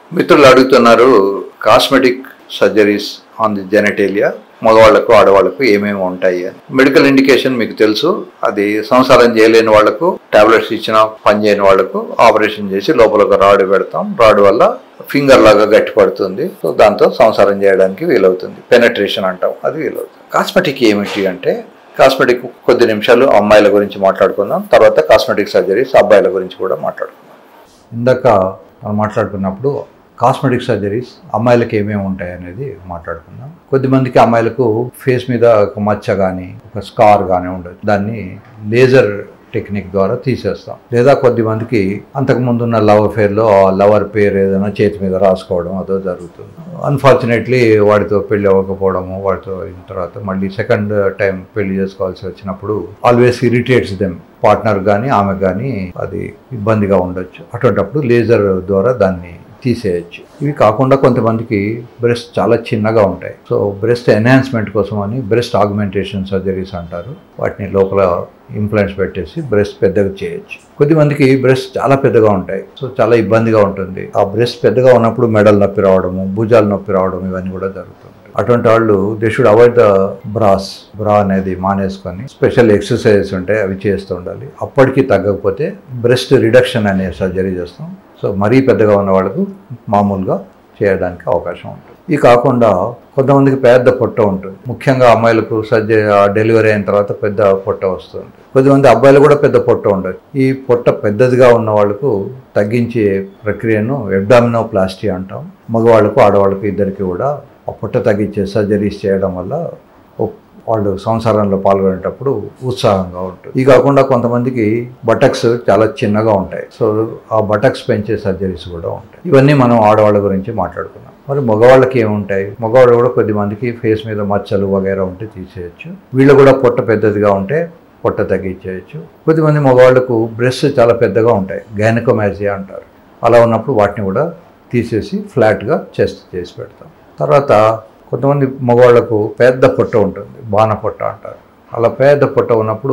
మిత్రులు అడుగుతున్నారు cosmetic surgeries on the genitalia మగవాళ్లకు ఆడవాళ్లకు ఏమేమి ఉంటాయి అని మెడికల్ ఇండికేషన్ మీకు తెలుసు అది సంసారం చేయలేని వాళ్లకు టాబ్లెట్స్ ఇచ్చిన పని చేయని వాళ్లకు ఆపరేషన్ చేసి లోపల ఒక రాడ్ పెడతాం రాడ్ వల్ల ఫింగర్ లాగా గట్టి పడుతుంది సో దాంతో సంసారం చేయడానికి వీలవుతుంది పెనట్రేషన్ అంటాం అది వీలవుతుంది కాస్మెటిక్ ఏమిటి అంటే కాస్మెటిక్ కొద్ది నిమిషాలు అమ్మాయిల గురించి మాట్లాడుకుందాం తర్వాత కాస్మెటిక్ సర్జరీస్ అబ్బాయిల గురించి కూడా మాట్లాడుకుందాం ఇందాక మనం మాట్లాడుకున్నప్పుడు కాస్మెటిక్ సర్జరీస్ అమ్మాయిలకి ఏమేమి ఉంటాయి అనేది మాట్లాడుకుందాం కొద్దిమందికి అమ్మాయిలకు ఫేస్ మీద ఒక మచ్చ కానీ ఒక స్కార్ కానీ ఉండదు దాన్ని లేజర్ టెక్నిక్ ద్వారా తీసేస్తాం లేదా కొద్దిమందికి అంతకుముందు ఉన్న లవ్ అఫేర్లో ఆ లవర్ పేరు ఏదైనా చేతి మీద రాసుకోవడం అదో జరుగుతుంది అన్ఫార్చునేట్లీ వాడితో పెళ్లి అవ్వకపోవడము వాడితో అయిన తర్వాత మళ్ళీ సెకండ్ టైం పెళ్లి చేసుకోవాల్సి వచ్చినప్పుడు ఆల్వేస్ ఇరిటేట్స్ దెమ్ పార్ట్నర్ కానీ ఆమె కానీ అది ఇబ్బందిగా ఉండొచ్చు అటువంటప్పుడు లేజర్ ద్వారా దాన్ని తీసేయచ్చు ఇవి కాకుండా కొంతమందికి బ్రెస్ట్ చాలా చిన్నగా ఉంటాయి సో బ్రెస్ట్ ఎన్హాన్స్మెంట్ కోసం అని బ్రెస్ట్ ఆగ్మెంటేషన్ సర్జరీస్ అంటారు వాటిని లోపల ఇంప్లాంట్స్ పెట్టేసి బ్రెస్ట్ పెద్దగా చేయొచ్చు కొద్దిమందికి బ్రెస్ట్ చాలా పెద్దగా ఉంటాయి సో చాలా ఇబ్బందిగా ఉంటుంది ఆ బ్రెస్ట్ పెద్దగా ఉన్నప్పుడు మెడల్ నొప్పి రావడము భుజాలు నొప్పి రావడం ఇవన్నీ కూడా జరుగుతుంది అటువంటి వాళ్ళు they should avoid the bras bra అనేది మానేసుకొని స్పెషల్ ఎక్సర్సైజెస్ ఉంటాయి అవి చేస్తూ ఉండాలి అప్పటికి తగ్గకపోతే బ్రెస్ట్ రిడక్షన్ అనే సర్జరీ చేస్తాం సో మరీ పెద్దగా ఉన్న వాళ్ళకు మామూలుగా చేయడానికి అవకాశం ఉంటుంది ఇది కాకుండా కొంతమందికి పెద్ద పొట్ట ఉంటుంది ముఖ్యంగా అమ్మాయిలకు సర్జరీ డెలివరీ అయిన తర్వాత పెద్ద పొట్ట వస్తుంది కొద్దిమంది అబ్బాయిలు కూడా పెద్ద పొట్ట ఉండదు ఈ పొట్ట పెద్దదిగా ఉన్న వాళ్ళకు తగ్గించే ప్రక్రియను ఎబ్డామినోప్లాస్టీ అంటాం మగవాళ్ళకు ఆడవాళ్ళకు ఇద్దరికి కూడా ఆ పొట్ట తగ్గించే సర్జరీస్ చేయడం వల్ల ఓ- వాళ్ళు సంసారంలో పాల్గొనేటప్పుడు ఉత్సాహంగా ఉంటుంది ఇది కాకుండా కొంతమందికి బటక్స్ చాలా చిన్నగా ఉంటాయి సో ఆ బటక్స్ పెంచే సర్జరీస్ కూడా ఉంటాయి ఇవన్నీ మనం ఆడవాళ్ళ గురించి మాట్లాడుకున్నాం మరి మగవాళ్ళకి ఏముంటాయి మగవాళ్ళు కూడా కొద్ది మందికి ఫేస్ మీద మచ్చలు వగైరా ఉంటే తీసేయచ్చు వీళ్ళు కూడా పొట్ట పెద్దదిగా ఉంటే పొట్ట తగ్గించేయచ్చు కొద్దిమంది మగవాళ్ళకు బ్రెస్ట్ చాలా పెద్దగా ఉంటాయి గైనకోమాజియా అంటారు అలా ఉన్నప్పుడు వాటిని కూడా తీసేసి ఫ్లాట్గా చెస్ట్ చేసి పెడతాం తర్వాత కొంతమంది మగవాళ్ళకు పెద్ద పొట్ట ఉంటుంది బాణ పొట్ట అంటారు అలా పెద్ద పొట్ట ఉన్నప్పుడు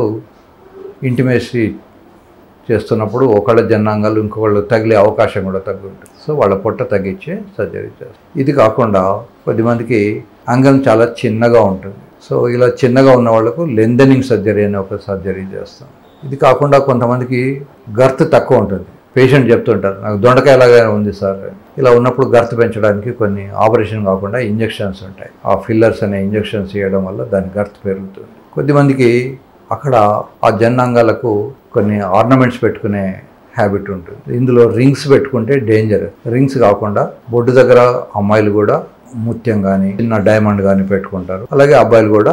ఇంటిమేసి చేస్తున్నప్పుడు ఒకళ్ళ జనాంగాలు ఇంకొకళ్ళు తగిలే అవకాశం కూడా తగ్గుంటుంది సో వాళ్ళ పొట్ట తగ్గించే సర్జరీ చేస్తాం ఇది కాకుండా కొద్దిమందికి అంగం చాలా చిన్నగా ఉంటుంది సో ఇలా చిన్నగా ఉన్న వాళ్ళకు లెందనింగ్ సర్జరీ అనే ఒక సర్జరీ చేస్తాం ఇది కాకుండా కొంతమందికి గర్త్ తక్కువ ఉంటుంది పేషెంట్ చెప్తుంటారు నాకు దొండకాయలాగా ఉంది సార్ ఇలా ఉన్నప్పుడు గర్త్ పెంచడానికి కొన్ని ఆపరేషన్ కాకుండా ఇంజెక్షన్స్ ఉంటాయి ఆ ఫిల్లర్స్ అనే ఇంజెక్షన్స్ చేయడం వల్ల దాని గర్త్ పెరుగుతుంది కొద్దిమందికి అక్కడ ఆ జనాంగాలకు కొన్ని ఆర్నమెంట్స్ పెట్టుకునే హ్యాబిట్ ఉంటుంది ఇందులో రింగ్స్ పెట్టుకుంటే డేంజర్ రింగ్స్ కాకుండా బొడ్డు దగ్గర అమ్మాయిలు కూడా ముత్యం కానీ చిన్న డైమండ్ కానీ పెట్టుకుంటారు అలాగే అబ్బాయిలు కూడా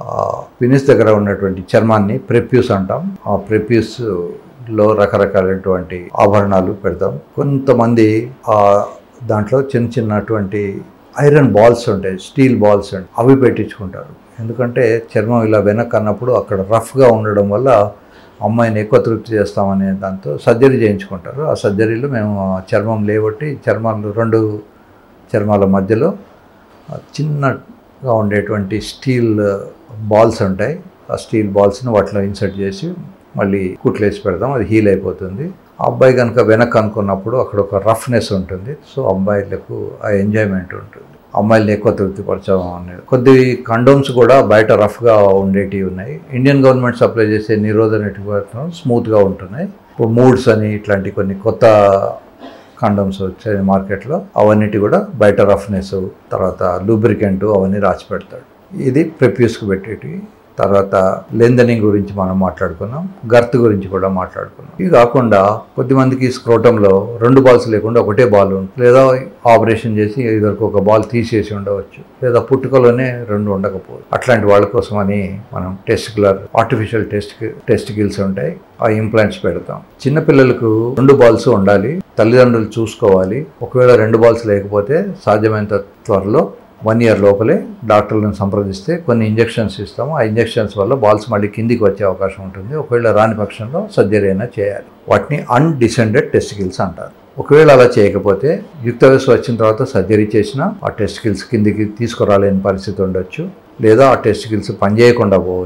పినిస్ దగ్గర ఉన్నటువంటి చర్మాన్ని ప్రెప్యూస్ అంటాం ఆ ప్రెప్యూస్ లో రకరకాలైనటువంటి ఆభరణాలు పెడతాం కొంతమంది ఆ దాంట్లో చిన్న చిన్నటువంటి ఐరన్ బాల్స్ ఉంటాయి స్టీల్ బాల్స్ ఉంటాయి అవి పెట్టించుకుంటారు ఎందుకంటే చర్మం ఇలా వెనక్కి అన్నప్పుడు అక్కడ రఫ్గా ఉండడం వల్ల అమ్మాయిని ఎక్కువ తృప్తి చేస్తామనే దాంతో సర్జరీ చేయించుకుంటారు ఆ సర్జరీలో మేము ఆ చర్మం లేబట్టి చర్మాలు రెండు చర్మాల మధ్యలో ఆ చిన్నగా ఉండేటువంటి స్టీల్ బాల్స్ ఉంటాయి ఆ స్టీల్ బాల్స్ని వాటిలో ఇన్సర్ట్ చేసి మళ్ళీ కుట్లేసి పెడతాం అది హీల్ అయిపోతుంది ఆ అబ్బాయి కనుక వెనక్కి అనుకున్నప్పుడు అక్కడ ఒక రఫ్నెస్ ఉంటుంది సో అబ్బాయిలకు ఆ ఎంజాయ్మెంట్ ఉంటుంది అమ్మాయిల్ని ఎక్కువ తృప్తిపరచడం అనేది కొద్ది కండోమ్స్ కూడా బయట రఫ్గా ఉండేటివి ఉన్నాయి ఇండియన్ గవర్నమెంట్ సప్లై చేసే నిరోధనటివి స్మూత్గా ఉంటున్నాయి ఇప్పుడు మూడ్స్ అని ఇట్లాంటి కొన్ని కొత్త కండమ్స్ వచ్చాయి మార్కెట్లో అవన్నిటి కూడా బయట రఫ్నెస్ తర్వాత లూబ్రికెంట్ అవన్నీ రాసి పెడతాడు ఇది ప్రెప్యూస్కి పెట్టేటివి తర్వాత లెందనింగ్ గురించి మనం మాట్లాడుకున్నాం గర్త్ గురించి కూడా మాట్లాడుకున్నాం ఇవి కాకుండా కొద్దిమందికి స్క్రోటంలో రెండు బాల్స్ లేకుండా ఒకటే బాల్ ఉంటుంది లేదా ఆపరేషన్ చేసి ఇద్దరికి ఒక బాల్ తీసేసి ఉండవచ్చు లేదా పుట్టుకలోనే రెండు ఉండకపోవచ్చు అట్లాంటి వాళ్ళ కోసమని మనం టెస్టికులర్ ఆర్టిఫిషియల్ టెస్ట్ టెస్టికిల్స్ ఉంటాయి ఆ ఇంప్లాంట్స్ పెడతాం చిన్నపిల్లలకు రెండు బాల్స్ ఉండాలి తల్లిదండ్రులు చూసుకోవాలి ఒకవేళ రెండు బాల్స్ లేకపోతే సాధ్యమైనంత త్వరలో వన్ ఇయర్ లోపలే డాక్టర్లను సంప్రదిస్తే కొన్ని ఇంజెక్షన్స్ ఇస్తాము ఆ ఇంజెక్షన్స్ వల్ల బాల్స్ మళ్ళీ కిందికి వచ్చే అవకాశం ఉంటుంది ఒకవేళ రాని పక్షంలో సర్జరీ అయినా చేయాలి వాటిని అన్డిసెండెడ్ టెస్టికల్స్ అంటారు ఒకవేళ అలా చేయకపోతే యుక్త వయసు వచ్చిన తర్వాత సర్జరీ చేసినా ఆ టెస్టికల్స్ కిందికి తీసుకురాలేని పరిస్థితి ఉండొచ్చు లేదా ఆ టెస్టికల్స్ పనిచేయకుండా పోవచ్చు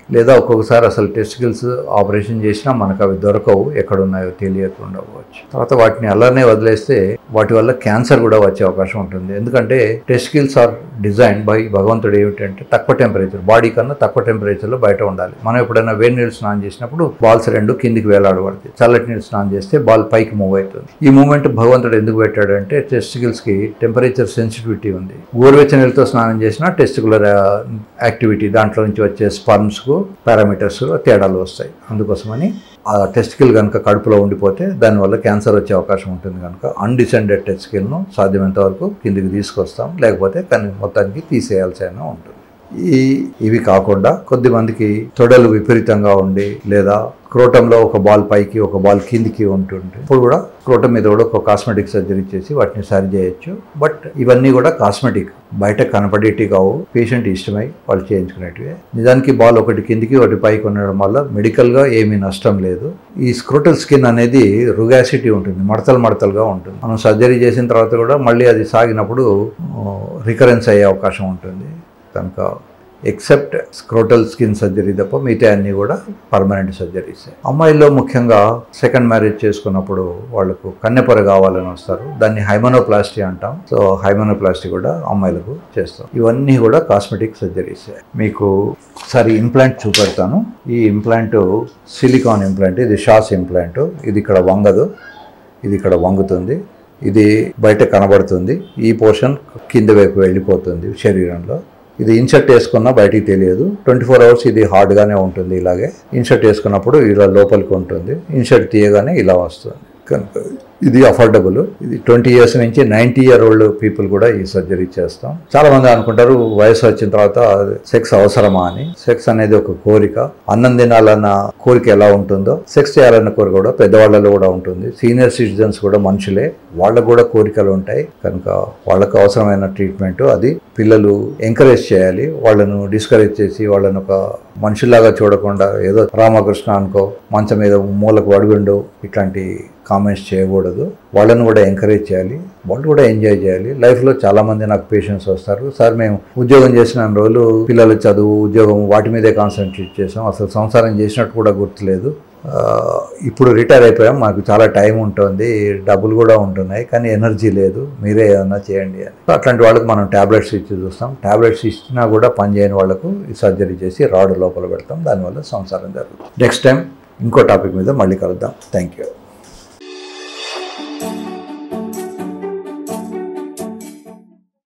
లేదా ఒక్కొక్కసారి అసలు టెస్టికల్స్ ఆపరేషన్ చేసినా మనకు అవి దొరకవు ఎక్కడ ఉన్నాయో తెలియకుండా అవ్వచ్చు తర్వాత వాటిని అలానే వదిలేస్తే వాటి వల్ల క్యాన్సర్ కూడా వచ్చే అవకాశం ఉంటుంది ఎందుకంటే టెస్టికల్స్ ఆర్ డిజైన్ బై భగవంతుడు ఏమిటంటే తక్కువ టెంపరేచర్ బాడీ కన్నా తక్కువ టెంపరేచర్లో బయట ఉండాలి మనం ఎప్పుడైనా వేడి నీళ్ళు స్నానం చేసినప్పుడు బాల్స్ రెండు కిందికి వేలాడబడతాయి చల్లటి నీళ్ళు స్నానం చేస్తే బాల్ పైకి మూవ్ అవుతుంది ఈ మూమెంట్ భగవంతుడు ఎందుకు పెట్టాడంటే టెస్టికల్స్కి టెంపరేచర్ సెన్సిటివిటీ ఉంది గోరువెచ్చని నీళ్ళతో స్నానం చేసినా టెస్టికులర్ యాక్టివిటీ దాంట్లో నుంచి వచ్చే స్పర్మ్స్కు పారామీటర్స్ తేడాలు వస్తాయి అందుకోసమని ఆ టెస్టికల్ కనుక కడుపులో ఉండిపోతే దానివల్ల క్యాన్సర్ వచ్చే అవకాశం ఉంటుంది కనుక అన్డిసెండెడ్ టెస్టికల్ను సాధ్యమైనంత వరకు కిందికి తీసుకొస్తాం లేకపోతే కానీ మొత్తానికి తీసేయాల్సి అయినా ఉంటుంది ఈ ఇవి కాకుండా కొద్దిమందికి తొడలు విపరీతంగా ఉండి లేదా క్రోటంలో ఒక బాల్ పైకి ఒక బాల్ కిందికి ఉంటుంటే ఇప్పుడు కూడా క్రోటం మీద కూడా ఒక కాస్మెటిక్ సర్జరీ చేసి వాటిని సరి చేయొచ్చు బట్ ఇవన్నీ కూడా కాస్మెటిక్ బయట కనపడేటి కావు పేషెంట్ ఇష్టమై వాళ్ళు చేయించుకునేటివే నిజానికి బాల్ ఒకటి కిందికి ఒకటి పైకి ఉండడం వల్ల మెడికల్గా ఏమీ నష్టం లేదు ఈ స్క్రోటల్ స్కిన్ అనేది రుగాసిటీ ఉంటుంది మడతలు మడతలుగా ఉంటుంది మనం సర్జరీ చేసిన తర్వాత కూడా మళ్ళీ అది సాగినప్పుడు రికరెన్స్ అయ్యే అవకాశం ఉంటుంది కనుక ఎక్సెప్ట్ స్క్రోటల్ స్కిన్ సర్జరీ తప్ప మిగతా అన్నీ కూడా పర్మనెంట్ సర్జరీస్ అమ్మాయిల్లో ముఖ్యంగా సెకండ్ మ్యారేజ్ చేసుకున్నప్పుడు వాళ్ళకు కన్నెపొర కావాలని వస్తారు దాన్ని హైమనోప్లాస్టీ అంటాం సో హైమనోప్లాస్టీ కూడా అమ్మాయిలకు చేస్తాం ఇవన్నీ కూడా కాస్మెటిక్ సర్జరీస్ మీకు ఒకసారి ఇంప్లాంట్ చూపెడతాను ఈ ఇంప్లాంట్ సిలికాన్ ఇంప్లాంట్ ఇది షాస్ ఇంప్లాంట్ ఇది ఇక్కడ వంగదు ఇది ఇక్కడ వంగుతుంది ఇది బయట కనబడుతుంది ఈ పోర్షన్ కింద వైపు వెళ్ళిపోతుంది శరీరంలో ఇది ఇన్సర్ట్ వేసుకున్నా బయటికి తెలియదు ట్వంటీ ఫోర్ అవర్స్ ఇది హార్డ్గానే ఉంటుంది ఇలాగే ఇన్సర్ట్ వేసుకున్నప్పుడు ఇలా లోపలికి ఉంటుంది ఇన్సర్ట్ తీయగానే ఇలా వస్తుంది కనుక ఇది అఫోర్డబుల్ ఇది ట్వంటీ ఇయర్స్ నుంచి నైంటీ ఇయర్ ఓల్డ్ పీపుల్ కూడా ఈ సర్జరీ చేస్తాం చాలా మంది అనుకుంటారు వయసు వచ్చిన తర్వాత సెక్స్ అవసరమా అని సెక్స్ అనేది ఒక కోరిక అన్నం తినాలన్న కోరిక ఎలా ఉంటుందో సెక్స్ చేయాలన్న కోరిక కూడా పెద్దవాళ్ళలో కూడా ఉంటుంది సీనియర్ సిటిజన్స్ కూడా మనుషులే వాళ్ళకు కూడా కోరికలు ఉంటాయి కనుక వాళ్ళకు అవసరమైన ట్రీట్మెంట్ అది పిల్లలు ఎంకరేజ్ చేయాలి వాళ్ళను డిస్కరేజ్ చేసి వాళ్ళను ఒక మనుషుల్లాగా చూడకుండా ఏదో రామకృష్ణ అనుకో మంచం మీద మూలకు వడుగుండు ఇట్లాంటి కామెంట్స్ చేయకూడదు వాళ్ళని కూడా ఎంకరేజ్ చేయాలి వాళ్ళు కూడా ఎంజాయ్ చేయాలి లైఫ్లో చాలామంది నాకు పేషెంట్స్ వస్తారు సార్ మేము ఉద్యోగం చేసిన రోజులు పిల్లల చదువు ఉద్యోగం వాటి మీదే కాన్సన్ట్రేట్ చేసాం అసలు సంసారం చేసినట్టు కూడా గుర్తులేదు ఆ, ఇప్పుడు రిటైర్ అయిపోయాం మాకు చాలా టైం ఉంటుంది డబ్బులు కూడా ఉంటున్నాయి కానీ ఎనర్జీ లేదు మీరే ఏదన్నా చేయండి అని సో అట్లాంటి వాళ్ళకి మనం ట్యాబ్లెట్స్ ఇచ్చి చూస్తాం ట్యాబ్లెట్స్ ఇచ్చినా కూడా పని చేయని వాళ్ళకు ఈ సర్జరీ చేసి రాడ్ లోపల పెడతాం దానివల్ల సంసారం జరుగుతుంది నెక్స్ట్ టైం ఇంకో టాపిక్ మీద మళ్ళీ కలుద్దాం థ్యాంక్ యూ